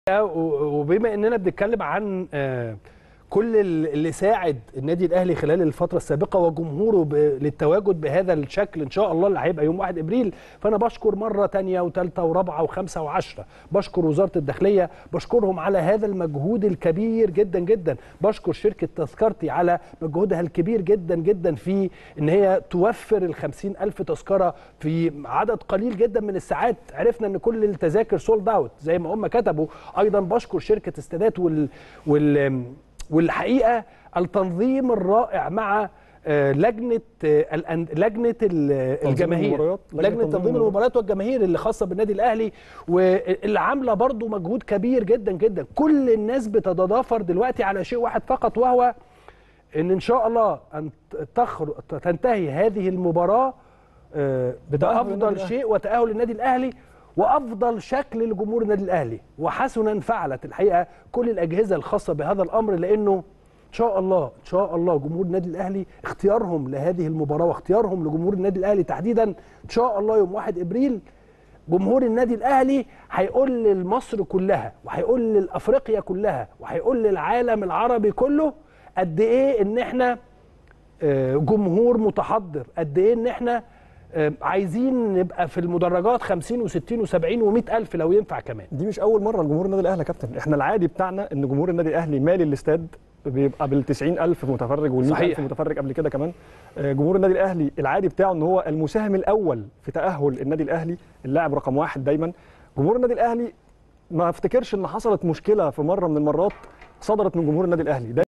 وبما اننا بنتكلم عن آه، كل اللي ساعد النادي الاهلي خلال الفتره السابقه وجمهوره ب- للتواجد بهذا الشكل ان شاء الله اللي هيبقى يوم 1 ابريل فانا بشكر مره تانية وثالثه ورابعه وخمسه وعشره بشكر وزاره الداخليه بشكرهم على هذا المجهود الكبير جدا جدا بشكر شركه تذكرتي على مجهودها الكبير جدا جدا في ان هي توفر ال ألف تذكره في عدد قليل جدا من الساعات عرفنا ان كل التذاكر سولد اوت زي ما هم كتبوا ايضا بشكر شركه استادات وال, وال والحقيقه التنظيم الرائع مع آه، لجنه آه، الأن- لجنه ال- الجماهير المباريات، لجنة لجنه تنظيم تنظيم المباريات. المباريات والجماهير اللي خاصه بالنادي الاهلي واللي عامله برضو مجهود كبير جدا جدا كل الناس بتتضافر دلوقتي على شيء واحد فقط وهو ان ان شاء الله ان تخرج تنتهي هذه المباراه آه، بتأهل النادي بافضل الأهلي. شيء وتاهل النادي الاهلي وافضل شكل لجمهور النادي الاهلي وحسنا فعلت الحقيقه كل الاجهزه الخاصه بهذا الامر لانه ان شاء الله ان شاء الله جمهور النادي الاهلي اختيارهم لهذه المباراه واختيارهم لجمهور النادي الاهلي تحديدا ان شاء الله يوم 1 ابريل جمهور النادي الاهلي هيقول لمصر كلها وهيقول لافريقيا كلها وهيقول للعالم العربي كله قد ايه ان احنا آه، جمهور متحضر قد ايه ان احنا آه، عايزين نبقى في المدرجات 50 و60 و70 و100 الف لو ينفع كمان دي مش اول مره لجمهور النادي الاهلي يا كابتن احنا العادي بتاعنا ان جمهور النادي الاهلي مالي الاستاد بيبقى بال 90000 متفرج وال 100000 صحيح. متفرج قبل كده كمان آه، جمهور النادي الاهلي العادي بتاعه ان هو المساهم الاول في تاهل النادي الاهلي اللاعب رقم واحد دايما جمهور النادي الاهلي ما افتكرش ان حصلت مشكله في مره من المرات صدرت من جمهور النادي الاهلي